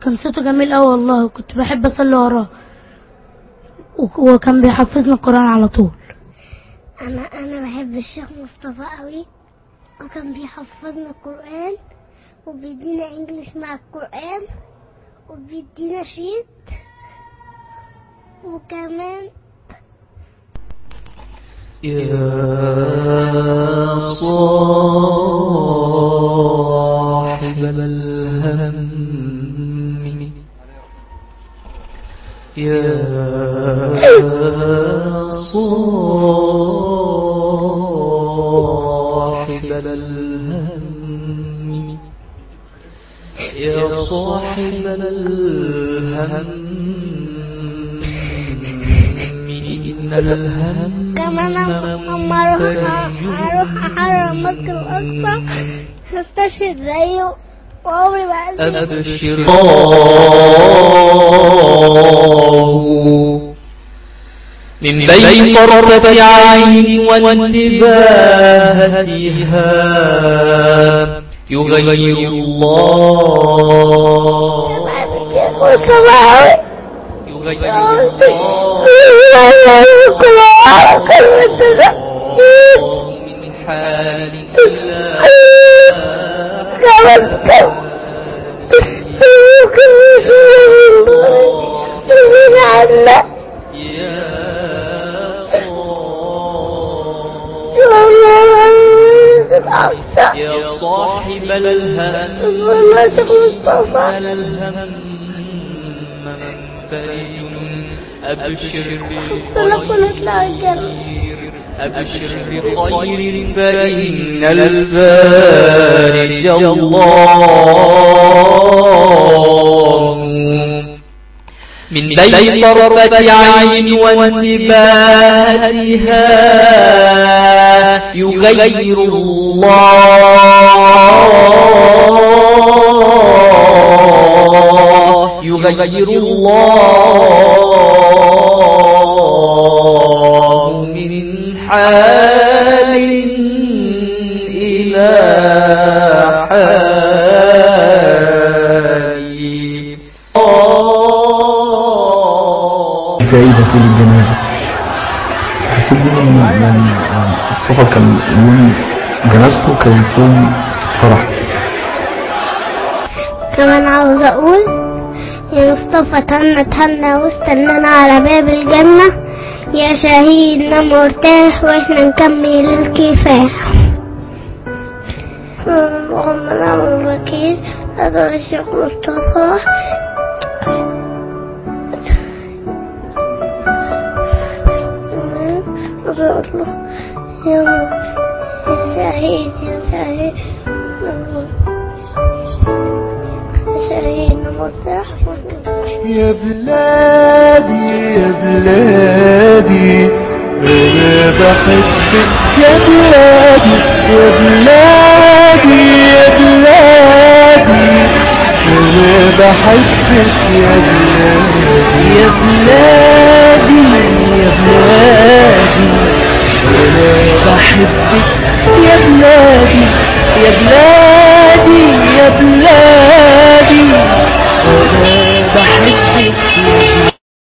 كان صوته جميل أوي والله وكنت بحب أصلي وراه وك- وكان بيحفظني القرآن على طول انا انا بحب الشيخ مصطفى قوي وكان بيحفظنا القران وبيدينا انجليش مع القران وبيدينا شيت وكمان يا صاحب الهم يا صاحب الهم يا صاحب الهم إن الهم كمان اما اروح اروح احرر مكة الاقصى هستشهد زيه وعمري ما أنسى. أبشر الله من بين طرفة عين وانتباهتها يغير الله وكمان يغير الله من حال إلى يا صاحب الهم على الهم منفرد أبشر بخير أبشر بخير فإن البارج الله من بين طرفة عين وانتباهتها يغير الله يغير الله من حال إلى حال فائدة للجنازة حسيت إن يعني مصطفى كان يوم جنازته كان يوم فرح كمان عاوز اقول يا مصطفى تهنى تهنى واستنانا على باب الجنة يا شهيد نام مرتاح واحنا نكمل الكفاح اللهم نعم الوكيل هذا الشيخ مصطفى أقول له يا يا شهيد يا شهيد شهيد مرتاح يا بلادي يا بلادي انا بحبك يا بلادي يا بلادي يا بلادي انا بحبك يا بلادي يا بلادي يا بلادي انا بحبك يا بلادي يا بلادي يا بلادي